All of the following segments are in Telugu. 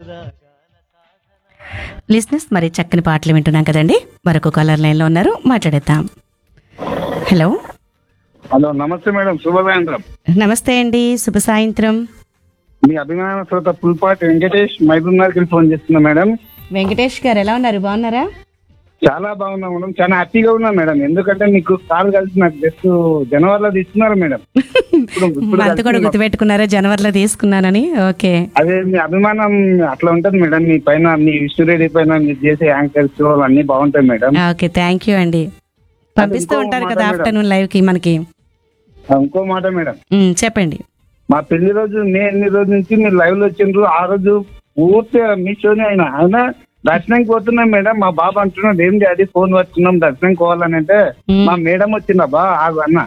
లిస్నెస్ మరి చక్కని పాటలు వింటున్నాం కదండి మరొక కలర్ లైన్లో ఉన్నారు మాట్లాడేద్దాం హలో హలో నమస్తే మేడం శుభ సాయంత్రం నమస్తే అండి శుభ సాయంత్రం మీ అభిమాన శ్రోత పుల్పాటి వెంకటేష్ మైబూబ్నగర్కి ఫోన్ చేస్తున్నా మేడం వెంకటేష్ గారు ఎలా ఉన్నారు బాగున్నారా చాలా బాగున్నా మేడం చాలా హ్యాపీగా ఉన్నా మేడం ఎందుకంటే మీకు కాల్ కలిసి నాకు జస్ట్ జనవరిలో తీసుకున్నారు మేడం ఇప్పుడు ఇప్పుడు మంత్ కూడా కలిసి గుర్తుపెట్టుకున్నారా జనవరిలో తీసుకున్నానని ఓకే అదే మీ అభిమానం అట్లా ఉంటది మేడం మీ పైన మీ విష్ణురెడ్డి పైన మీరు చేసే యాంకర్స్ అన్ని బాగుంటాయి మేడం ఓకే థ్యాంక్ యూ అండి పంపిస్తూ ఇంకో ఉంటారు మాట కదా మేడం. ఆఫ్టర్నూన్ లైవ్ కి మనకి ఇంకో మాట మేడం ఉమ్, చెప్పండి మా పెళ్లి రోజు మే ఎన్ని రోజు నుంచి మీరు లైవ్ లో వచ్చిండ్రు ఆ రోజు పూర్తిగా మీ షోనే అయినా అయినా దర్శనంకి పోతున్నాం మేడం మా బాబు అంటున్నాడు ఏం డాడీ ఫోన్ వచ్చున్నాం దర్శనం పోవాలని అంటే మ్మ్. మా మేడం వచ్చిందబ్బా ఆగు అన్న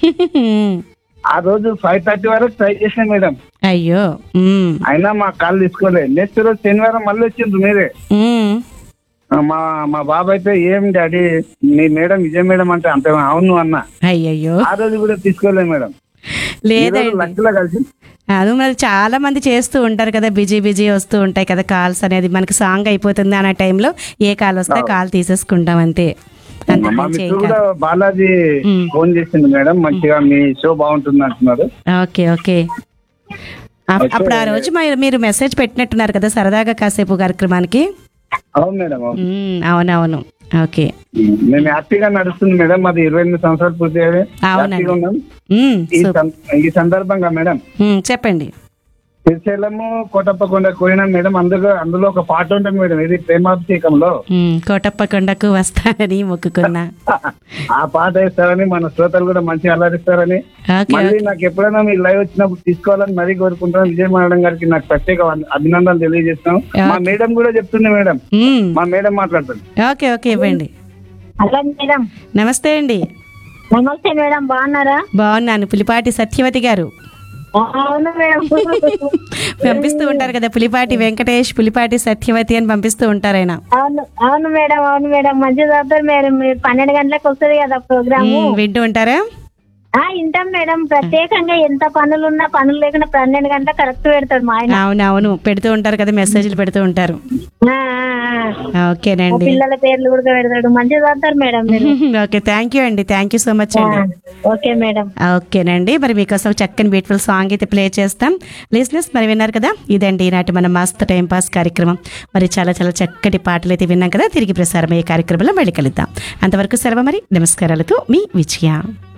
ఆ రోజు ఫైవ్ థర్టీ వరకు ట్రై చేసిన మేడం అయ్యో ఉమ్, అయినా మా కాల్ తీసుకోలేదు నెక్స్ట్ రోజు శనివారం మళ్ళీ వచ్చిండ్రు మీరే ఉమ్, ఆ, మా మా బాబు అయితే ఏం డాడీ మీ మేడం విజయ మేడం అంటే అంతే అవును అన్న అయ్యయ్యో ఆ రోజు కూడా తీసుకోలేదు మేడం ఈ రోజు లేదండి లక్కీలో కలిసి అది మరి చాలా మంది చేస్తూ ఉంటారు కదా బిజీ బిజీ వస్తూ ఉంటాయి కదా కాల్స్ అనేది మనకి సాంగ్ అయిపోతుంది అనే టైంలో ఏ కాల్ వస్తే కాల్ తీసేసుకుంటాం అంతే అంత మా మించి ఏం మిత్రుడు కూడా కాదు. బాలాజీ మ్మ్. ఫోన్ చేసింది మేడం మంచిగా మీ షో బాగుంటుంది అంటున్నారు ఓకే ఓకే అప్- అప్పుడు ఆ రోజు మరి మీరు మెసేజ్ పెట్టినట్టున్నారు కదా సరదాగా కాసేపు కార్యక్రమానికి అవును మేడం అవును. ఉమ్, అవునవును ఓకే మేము హ్యాపీగా నడుస్తుంది మేడం మాది ఇరవై ఎనిమిది సంవత్సరాలు పూర్తి అయ్యాయి. అవునండి. హ్యాపీగా ఉన్నాం ఉమ్, ఈ సూపర్. సం- ఈ సందర్భంగా మేడం ఉమ్, చెప్పండి శ్రీశైలము కోటప్పకొండ పోయినాం మేడం అందులో అందులో ఒక పాట ఉంటుంది మేడం ఇది ప్రేమాభిషేకంలో ఉమ్, కోటప్ప కొండకు వస్తానని మొక్కుకున్నా ఆ పాట వేస్తారని మన శ్రోతలు కూడా మంచిగా అలరిస్తారని ఓకే మళ్ళీ నాకు ఎప్పుడైనా మీ లైవ్ వచ్చినప్పుడు తీసుకోవాలని మరీ కోరుకుంటున్నాను విజయ మేడం గారికి నాకు ప్రత్యేక అభి- అభినందనలు తెలియజేస్తున్నాం మా మేడం కూడా చెప్తుంది మేడం ఉమ్, మా మేడం మాట్లాడుతుంది ఓకే ఓకే ఇవ్వండి హలో మేడం నమస్తే అండి నమస్తే మేడం బాగున్నారా బాగున్నాను పులిపాటి సత్యవతి గారు అవును మేడం పంపిస్తూ ఉంటారు కదా పులిపాటి వెంకటేష్ పులిపాటి సత్యవతి అని పంపిస్తూ ఉంటారు ఆయన అవును అవును మేడం అవును మేడం మంచిగా చదువుతారు మేడం మీరు పన్నెండు గంటలకు వస్తుంది కదా ప్రోగ్రాము ఉమ్, వింటూ ఉంటారా ఆ వింటాం మేడం ప్రత్యేకంగా ఎంత పనులు ఉన్నా పనులు లేకుండా పన్నెండు గంటలకు కరెక్ట్ పెడతాడు మా ఆయన అవును అవును పెడుతూ ఉంటారు కదా మెసేజ్లు పెడుతూ ఉంటారు ఆ, ఆ, ఆ. మా ఓకేనండి పిల్లల పేర్లు కూడా పెడతాడు మంచిగా చదువుతారు మేడం మీరు ఓకే థ్యాంక్ యూ అండి థ్యాంక్ యూ సో మచ్ అండి ఓకే మేడం ఓకేనండి మరి మీకోసం చక్కని బ్యూటిఫుల్ సాంగ్ అయితే ప్లే చేస్తాం లిసినెస్ మరి విన్నారు కదా ఇదండి ఈనాటి మన మస్త్ టైం పాస్ కార్యక్రమం మరి చాలా చాలా చక్కటి పాటలు అయితే విన్నాం కదా తిరిగి ప్రసారం అయ్యే కార్యక్రమంలో మళ్ళీ కలుద్దాం అంతవరకు సెలవు మరి నమస్కారాలతో మీ విజయ